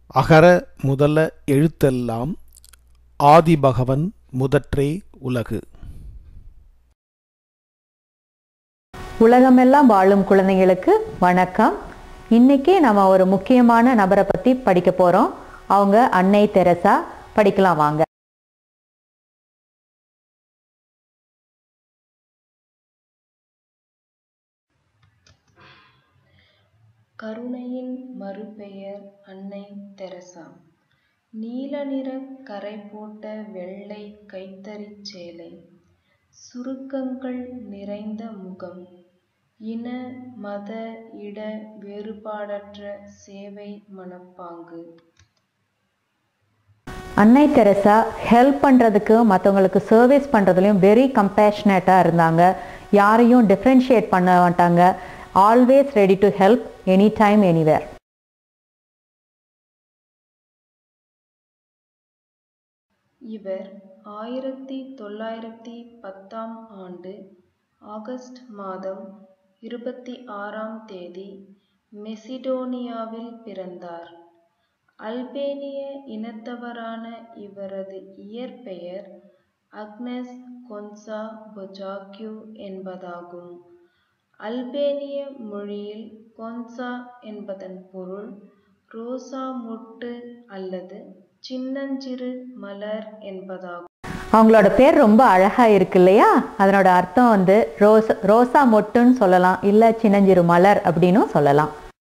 அகர முதல எழுத்தெல்லாம் ஆதிபகவன் முதற்றே உலகு உலகமெல்லாம் வாழும் குழந்தைகளுக்கு வணக்கம் இன்னைக்கு நம்ம ஒரு முக்கியமான நபரை பத்தி படிக்க போறோம் அவங்க அன்னை தெரசா படிக்கலாம் வாங்க கருணையின் மறுபெயர் அன்னை தெரசா நீல நிற கரை போட்ட வெள்ளை கைத்தறிச் சேலை சுருக்கங்கள் நிறைந்த முகம் இன மத இட வேறுபாடற்ற சேவை மனப்பாங்கு அன்னை தெரசா ஹெல்ப் பண்றதுக்கு மற்றவங்களுக்கு சர்வீஸ் பண்றதுலயும் வெரி கம்பேஷனேட்டா இருந்தாங்க யாரையும் டிஃப்ரென்ஷியேட் பண்ண மாட்டாங்க always ready to help any time anywhere இவர் ஆயிரத்தி தொள்ளாயிரத்தி பத்தாம் ஆண்டு ஆகஸ்ட் மாதம் இருபத்தி ஆறாம் தேதி மெசிடோனியாவில் பிறந்தார் அல்பேனிய இனத்தவரான இவரது இயற்பெயர் அக்னஸ் கொன்சா பொஜாக்யூ என்பதாகும் அல்பேனிய மொழியில் கொன்சா என்பதன் பொருள் ரோசா மொட்டு அல்லது சின்னஞ்சிறு மலர் என்பதாகும் அவங்களோட பேர் ரொம்ப அழகா இருக்கு இல்லையா அதனோட அர்த்தம் வந்து ரோஸ் ரோசா மொட்டுன்னு சொல்லலாம் இல்ல சின்னஞ்சிறு மலர் அப்படின்னும் சொல்லலாம்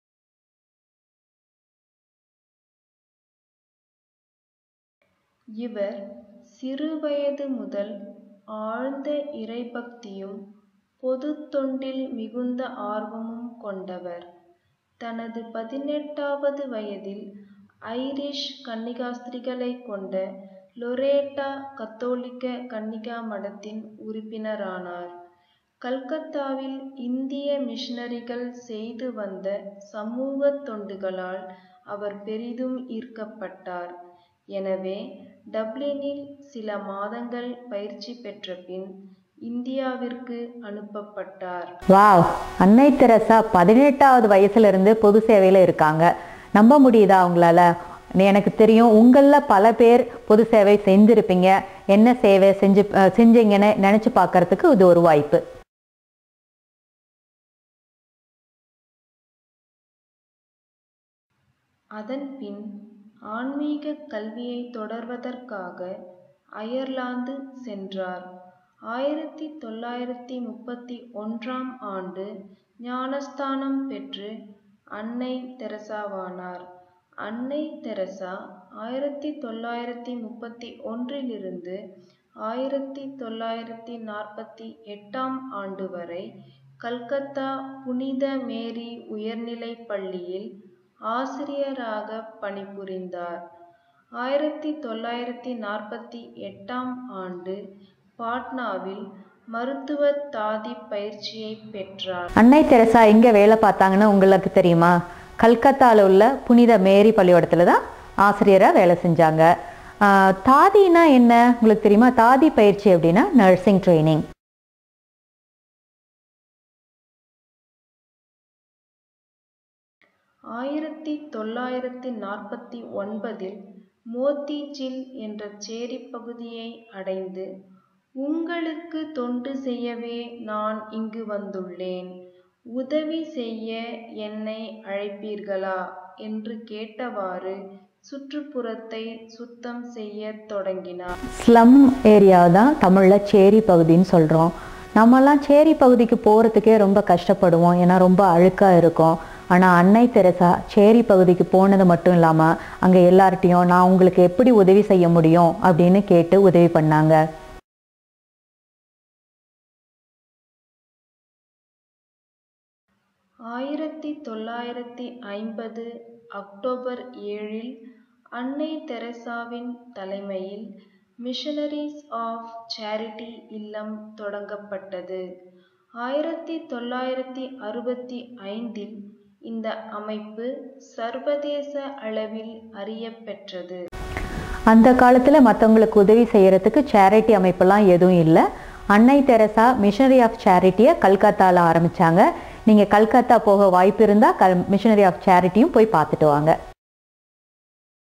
இவர் சிறுவயது முதல் ஆழ்ந்த இறைபக்தியும் பொது தொண்டில் மிகுந்த ஆர்வமும் கொண்டவர் தனது பதினெட்டாவது வயதில் ஐரிஷ் கன்னிகாஸ்திரிகளை கொண்ட லொரேட்டா கத்தோலிக்க கன்னிகா மடத்தின் உறுப்பினரானார் கல்கத்தாவில் இந்திய மிஷனரிகள் செய்து வந்த சமூக தொண்டுகளால் அவர் பெரிதும் ஈர்க்கப்பட்டார் எனவே டப்ளினில் சில மாதங்கள் பயிற்சி பெற்ற பின் இந்தியாவிற்கு அனுப்பப்பட்டார் வாவ் அன்னை தெரசா பதினெட்டாவது வயசுல இருந்து பொது சேவையில இருக்காங்க நம்ப முடியுதா அவங்களால எனக்கு தெரியும் உங்களில் பல பேர் பொது சேவை செஞ்சிருப்பீங்க என்ன சேவை செஞ்சு அஹ், செஞ்சீங்கன்னு நினைச்சு பார்க்கறதுக்கு இது ஒரு வாய்ப்பு அதன்பின் ஆன்மீக கல்வியை தொடர்வதற்காக அயர்லாந்து சென்றார் ஆயிரத்தி தொள்ளாயிரத்தி முப்பத்தி ஒன்றாம் ஆண்டு ஞானஸ்தானம் பெற்று அன்னை தெரசாவானார் அன்னை தெரசா ஆயிரத்தி தொள்ளாயிரத்தி முப்பத்தி ஒன்றிலிருந்து ஆயிரத்தி தொள்ளாயிரத்தி நாற்பத்தி எட்டாம் ஆண்டு வரை கல்கத்தா புனித மேரி உயர்நிலைப் பள்ளியில் ஆசிரியராக பணிபுரிந்தார் ஆயிரத்தி தொள்ளாயிரத்தி நாற்பத்தி எட்டாம் ஆண்டு பாட்னாவில் மருத்துவ தாதி பயிற்சியை பெற்றார் அன்னை தெரசா எங்க வேலை பார்த்தாங்கன்னு உங்களுக்கு தெரியுமா கல்கத்தால உள்ள புனித மேரி பள்ளிக்கூடத்துல தான் ஆசிரியரா வேலை செஞ்சாங்க ஆஹ், தாதினா என்ன உங்களுக்கு தெரியுமா தாதி பயிற்சி அப்படின்னா நர்சிங் ட்ரைனிங் ஆயிரத்தி தொள்ளாயிரத்தி நாற்பத்தி ஒன்பதில் மோத்திஜில் என்ற சேரி பகுதியை அடைந்து உங்களுக்கு தொண்டு செய்யவே நான் இங்கு வந்துள்ளேன் உதவி செய்ய என்னை அழைப்பீர்களா என்று கேட்டவாறு சுற்றுப்புறத்தை சுத்தம் செய்யத் தொடங்கினார் ஸ்லம் ஏரியா தான் தமிழில் சேரி பகுதின்னு சொல்கிறோம் நம்மலாம் சேரி பகுதிக்கு போகிறதுக்கே ரொம்ப கஷ்டப்படுவோம் ஏன்னா ரொம்ப அழுக்காக இருக்கும் ஆனால் அன்னை தெரசா சேரி பகுதிக்கு போனது மட்டும் இல்லாமல் அங்கே எல்லார்ட்டையும் நான் உங்களுக்கு எப்படி உதவி செய்ய முடியும் அப்படின்னு கேட்டு உதவி பண்ணாங்க ஆயிரத்தி தொள்ளாயிரத்தி ஐம்பது அக்டோபர் ஏழில் அன்னை தெரசாவின் தலைமையில் மிஷனரிஸ் ஆஃப் சேரிட்டி இல்லம் தொடங்கப்பட்டது ஆயிரத்தி தொள்ளாயிரத்தி அறுபத்தி ஐந்தில் இந்த அமைப்பு சர்வதேச அளவில் அறியப்பெற்றது அந்த காலத்தில் மற்றவங்களுக்கு உதவி செய்யறதுக்கு சேரிட்டி அமைப்பெல்லாம் எதுவும் இல்லை அன்னை தெரசா மிஷனரி ஆஃப் சேரிட்டியை கல்கத்தாவில் ஆரம்பிச்சாங்க நீங்கள் கல்கத்தா போக வாய்ப்பு இருந்தால் கல் மிஷனரி ஆஃப் சேரிட்டியும் போய் பார்த்துட்டு வாங்க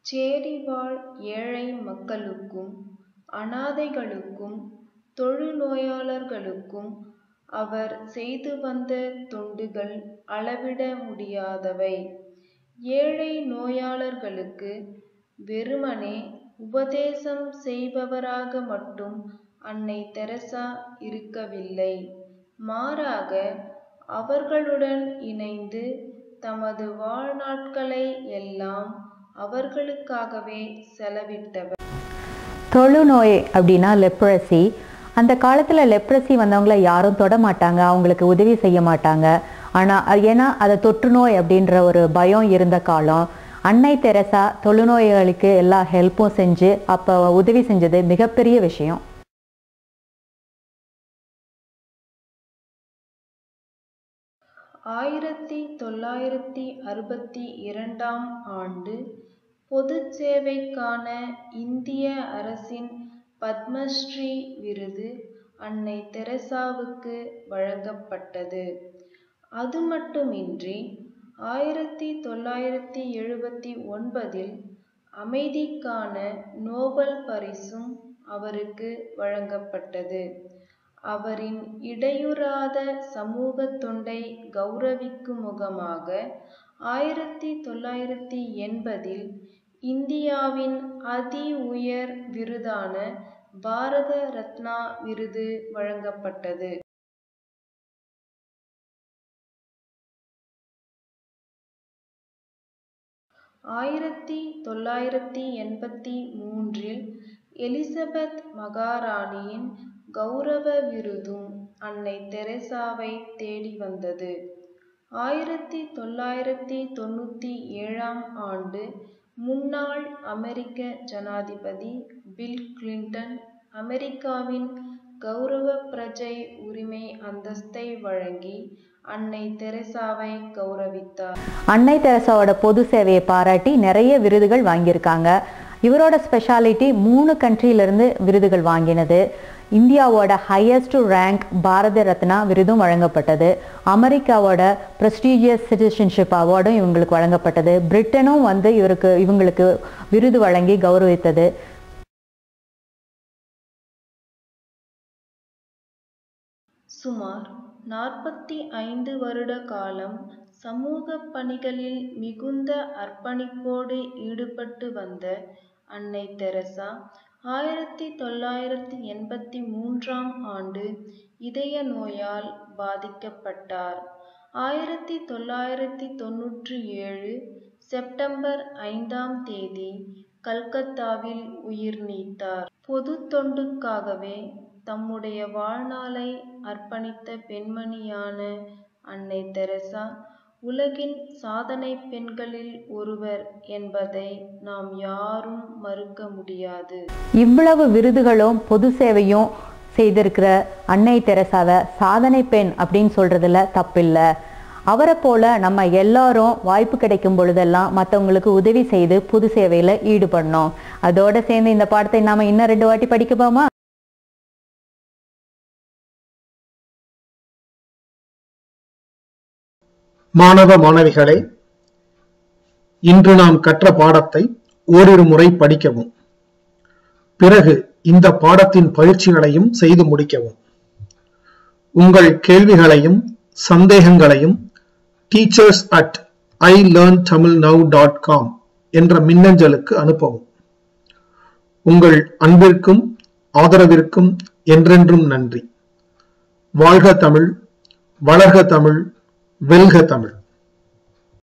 சேரிவாழ் ஏழை மக்களுக்கும் அனாதைகளுக்கும் தொழுநோயாளர்களுக்கும் அவர் செய்து வந்த தொண்டுகள் அளவிட முடியாதவை ஏழை நோயாளர்களுக்கு வெறுமனே உபதேசம் செய்பவராக மட்டும் அன்னை தெரசா இருக்கவில்லை மாறாக அவர்களுடன் இணைந்து தமது வாழ்நாட்களை எல்லாம் அவர்களுக்காகவே செலவிட்டவர் தொழுநோய் அப்படின்னா லெப்ரசி அந்த காலத்தில் லெப்ரசி வந்தவங்கள யாரும் தொட மாட்டாங்க அவங்களுக்கு உதவி செய்ய மாட்டாங்க ஆனால் ஏன்னா அது தொற்று நோய் அப்படின்ற ஒரு பயம் இருந்த காலம் அன்னை தெரசா தொழுநோயாளிக்கு எல்லா ஹெல்ப்பும் செஞ்சு அப்போ உதவி செஞ்சது மிகப்பெரிய விஷயம் ஆயிரத்தி தொள்ளாயிரத்தி அறுபத்தி இரண்டாம் ஆண்டு பொது சேவைக்கான இந்திய அரசின் பத்மஸ்ரீ விருது அன்னை தெரசாவுக்கு வழங்கப்பட்டது அது மட்டுமின்றி ஆயிரத்தி தொள்ளாயிரத்தி எழுபத்தி ஒன்பதில் அமைதிக்கான நோபல் பரிசும் அவருக்கு வழங்கப்பட்டது அவரின் இடையுறாத சமூக தொண்டை கௌரவிக்கும் முகமாக ஆயிரத்தி தொள்ளாயிரத்தி எண்பதில் இந்தியாவின் அதி உயர் விருதான பாரத ரத்னா விருது வழங்கப்பட்டது ஆயிரத்தி தொள்ளாயிரத்தி எண்பத்தி மூன்றில் எலிசபெத் மகாராணியின் கௌரவ விருதும் அன்னை தெரசாவை தேடி வந்தது ஆயிரத்தி தொள்ளாயிரத்தி தொண்ணூற்றி ஏழாம் ஆண்டு முன்னாள் அமெரிக்க ஜனாதிபதி பில் கிளின்டன் அமெரிக்காவின் கௌரவ பிரஜை உரிமை அந்தஸ்தை வழங்கி அன்னை தெரசாவை கௌரவித்தார் அன்னை தெரசாவோட பொது சேவையை பாராட்டி நிறைய விருதுகள் வாங்கியிருக்காங்க இவரோட ஸ்பெஷாலிட்டி மூணு கண்ட்ரியிலிருந்து விருதுகள் வாங்கினது இந்தியாவோட ஹையஸ்ட் ரேங்க் பாரத ரத்னா விருதும் வழங்கப்பட்டது அமெரிக்காவோட ப்ரெஸ்டீஜியஸ் சிட்டிசன்ஷிப் அவார்டும் இவங்களுக்கு வழங்கப்பட்டது பிரிட்டனும் வந்து இவருக்கு இவங்களுக்கு விருது வழங்கி கௌரவித்தது சுமார் நாற்பத்தி ஐந்து வருட காலம் சமூக பணிகளில் மிகுந்த அர்ப்பணிப்போடு ஈடுபட்டு வந்த அன்னை தெரசா ஆயிரத்தி தொள்ளாயிரத்தி எண்பத்தி மூன்றாம் ஆண்டு இதய நோயால் பாதிக்கப்பட்டார் ஆயிரத்தி தொள்ளாயிரத்தி தொன்னூற்றி ஏழு செப்டம்பர் ஐந்தாம் தேதி கல்கத்தாவில் உயிர் நீத்தார் பொது தொண்டுக்காகவே தம்முடைய வாழ்நாளை அர்ப்பணித்த பெண்மணியான அன்னை தெரசா உலகின் சாதனை பெண்களில் ஒருவர் என்பதை நாம் யாரும் மறுக்க முடியாது இவ்வளவு விருதுகளும் பொது சேவையும் செய்திருக்கிற அன்னை தெரசாவை சாதனை பெண் அப்படின்னு சொல்றதுல தப்பில்லை அவரை போல நம்ம எல்லாரும் வாய்ப்பு கிடைக்கும் பொழுதெல்லாம் மற்றவங்களுக்கு உதவி செய்து பொது சேவையில ஈடுபடணும் அதோட சேர்ந்து இந்த பாடத்தை நாம இன்னும் ரெண்டு வாட்டி படிக்கப்போமா மாணவ மாணவிகளே இன்று நாம் கற்ற பாடத்தை ஓரிரு முறை படிக்கவும் பிறகு இந்த பாடத்தின் பயிற்சிகளையும் செய்து முடிக்கவும் உங்கள் கேள்விகளையும் சந்தேகங்களையும் teachers at I learn Tamil now dot com என்ற மின்னஞ்சலுக்கு அனுப்பவும் உங்கள் அன்பிற்கும் ஆதரவிற்கும் என்றென்றும் நன்றி வாழ்க தமிழ் வளர்க தமிழ் வெல்க தமிழ்